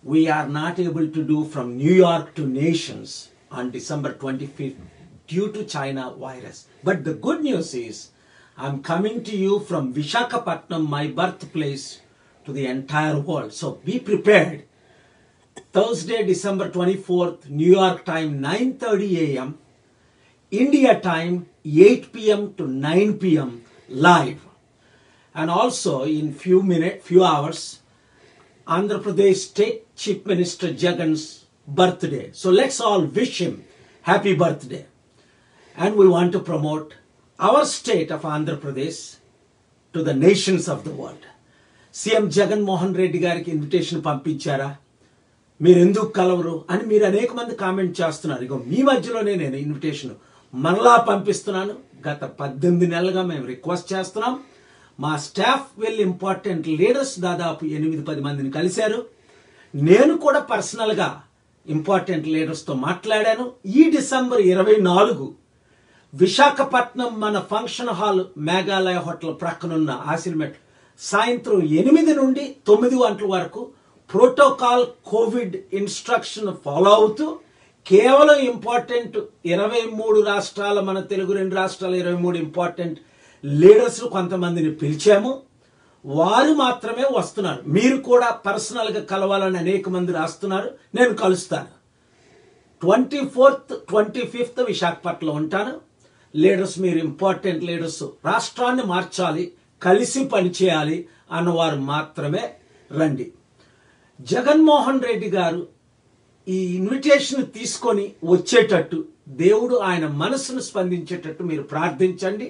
we are not able to do from New York to nations on December 25th due to China virus. But the good news is I'm coming to you from Vishakhapatnam, my birthplace, to the entire world. So be prepared. Thursday, December 24th, New York time, 9:30 a.m. India time, 8 p.m. to 9 p.m. live. And also in few minutes, few hours, Andhra Pradesh State Chief Minister Jagan's birthday. So let's all wish him happy birthday. And we want to promote our state of Andhra Pradesh to the nations of the world. CM Jagan Mohan Reddy గారికి invitation పంపించారా మీరు ఎందుకు కలవరు అని మీరు అనేక మంది comment చేస్తున్నారు ఇగో మీ మధ్యలోనే నేను ఇన్విటేషన్ మరలా పంపిస్తున్నాను గత పద్దెనిమిది నెలలుగా మేము రిక్వెస్ట్ చేస్తున్నాం మా స్టాఫ్ వెల్ ఇంపార్టెంట్ లీడర్స్ దాదాపు ఎనిమిది పది మందిని కలిశారు నేను కూడా పర్సనల్గా ఇంపార్టెంట్ లీడర్స్తో మాట్లాడాను ఈ డిసెంబర్ ఇరవై నాలుగు విశాఖపట్నం మన ఫంక్షన్ హాల్ మేఘాలయ హోటల్ ప్రక్కనున్న ఆసిల్మెట్ సాయంత్రం ఎనిమిది నుండి తొమ్మిది గంటల వరకు ప్రోటోకాల్ కోవిడ్ ఇన్స్ట్రక్షన్ ఫాలో అవుతూ కేవలం ఇంపార్టెంట్ ఇరవై మూడు రాష్ట్రాల మన తెలుగు రెండు రాష్ట్రాల ఇరవై మూడు ఇంపార్టెంట్ లీడర్స్ కొంతమందిని పిలిచాము వారు మాత్రమే వస్తున్నారు మీరు కూడా పర్సనల్గా కలవాలని అనేక మంది రాస్తున్నారు నేను కలుస్తాను ట్వంటీ ఫోర్త్ ట్వంటీ ఫిఫ్త్ విశాఖపట్నంలో ఉంటాను లీడర్స్ మీరు ఇంపార్టెంట్ లీడర్స్ రాష్ట్రాన్ని మార్చాలి కలిసి పనిచేయాలి అన్నవారు మాత్రమే రండి జగన్మోహన్ రెడ్డి గారు ఈ ఇన్విటేషన్ తీసుకొని వచ్చేటట్టు దేవుడు ఆయన మనసును స్పందించేటట్టు మీరు ప్రార్థించండి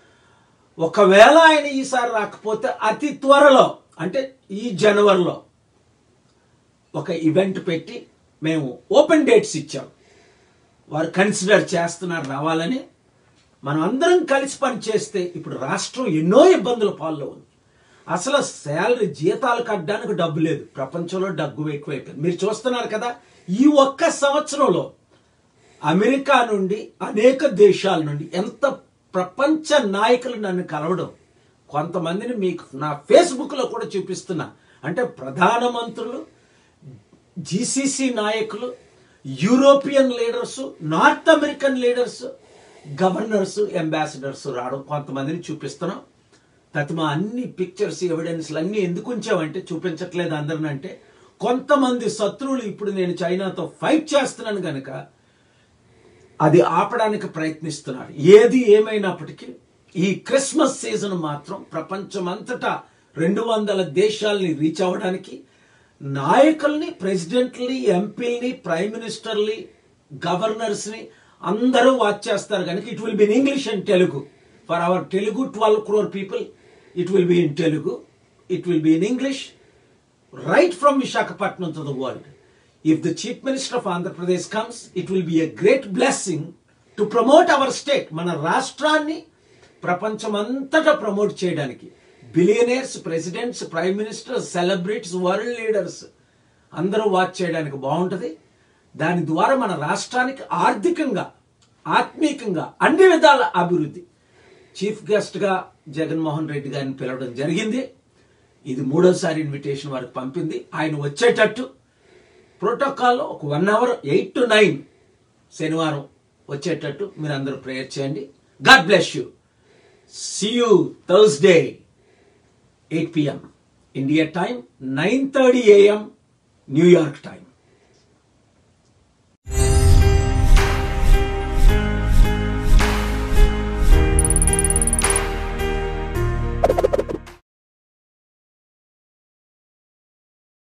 ఒకవేళ ఆయన ఈసారి రాకపోతే అతి త్వరలో అంటే ఈ జనవరిలో ఒక ఈవెంట్ పెట్టి మేము ఓపెన్ డేట్స్ ఇచ్చాం వారు కన్సిడర్ చేస్తున్నారు రావాలని మనం అందరం కలిసి పనిచేస్తే ఇప్పుడు రాష్ట్రం ఎన్నో ఇబ్బందుల పాల్లో ఉంది అసలు శాలరీ జీతాలు కట్టడానికి డబ్బు లేదు ప్రపంచంలో డబ్బు ఎక్కువైపోయింది మీరు చూస్తున్నారు కదా ఈ ఒక్క సంవత్సరంలో అమెరికా నుండి అనేక దేశాల నుండి ఎంత ప్రపంచ నాయకులు నన్ను కలవడం కొంతమందిని మీకు నా ఫేస్బుక్లో కూడా చూపిస్తున్నా అంటే ప్రధానమంత్రులు జీసీసీ నాయకులు European leaders North American leaders governors ambassadors రావడం కొంతమందిని చూపిస్తున్నాం తతిమా అన్ని పిక్చర్స్ ఎవిడెన్స్లు అన్ని ఎందుకు ఉంచామంటే చూపించట్లేదు అందరిని అంటే కొంతమంది శత్రువులు ఇప్పుడు నేను చైనాతో ఫైట్ చేస్తున్నాను కనుక అది ఆపడానికి ప్రయత్నిస్తున్నారు ఏది ఏమైనప్పటికీ ఈ క్రిస్మస్ సీజన్ మాత్రం ప్రపంచమంతటా రెండు వందల దేశాలని రీచ్ అవ్వడానికి నాయకుల్ని ప్రెసిడెంట్ని ఎంపీల్ని ప్రైమ్ మినిస్టర్ని గవర్నర్స్ని అందరూ వాచ్ చేస్తారు కనుక it will be in English and Telugu for our Telugu twelve crore people it will be in Telugu it will be in English right from Visakhapatnam to the world. If the Chief Minister of Andhra Pradesh comes, it will be a great blessing to promote our state. మన రాష్ట్రాన్ని ప్రపంచమంతటా promote చేయడానికి billionaires presidents prime minister celebrities world leaders అందరూ watch చేయడానికి బాగుంటుంది దాని ద్వారా మన రాష్ట్రానికి ఆర్థికంగా ఆత్మీకంగా అన్ని విధాల అభివృద్ధి చీఫ్ గెస్ట్గా జగన్మోహన్ రెడ్డి గారిని పిలవడం జరిగింది ఇది మూడోసారి ఇన్విటేషన్ వారికి పంపింది ఆయన వచ్చేటట్టు ప్రోటోకాల్లో ఒక one hour eight to nine శనివారం వచ్చేటట్టు మీరు అందరూ ప్రేయర్ చేయండి God bless you see you Thursday eight PM India time nine thirty AM New York time